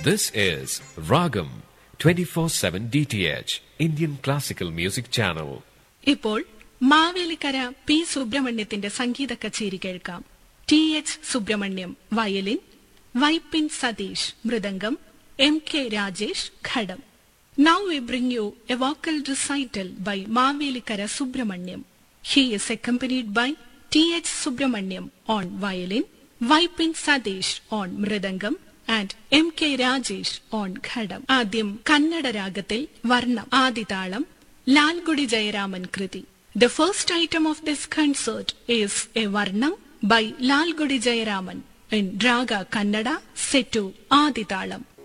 This is Ragam 24/7 DTH Indian Classical Music Channel. ഇപ്പോൾ Mavelikkara P സുബ്രഹ്മണ്യത്തിന്റെ സംഗീത കച്ചേരി കേൾക്കാം T H Subramaniam violin Vypin Satheesh mridangam M K Rajesh ghatam now we bring you a vocal recital by Mavelikkara Subramaniam he is accompanied by T H Subramaniam on violin Vypin Satheesh on mridangam and M K Rajesh on ghatam ആദ്യം കന്നഡ രാഗത്തിൽ വർണ്ണം ആദിതാളം ലാൽഗുഡി ജയരാമൻ കൃതി the first item of this concert is a varnam by Lalgudi Jayaraman in raga Kannada set ആദിതാളം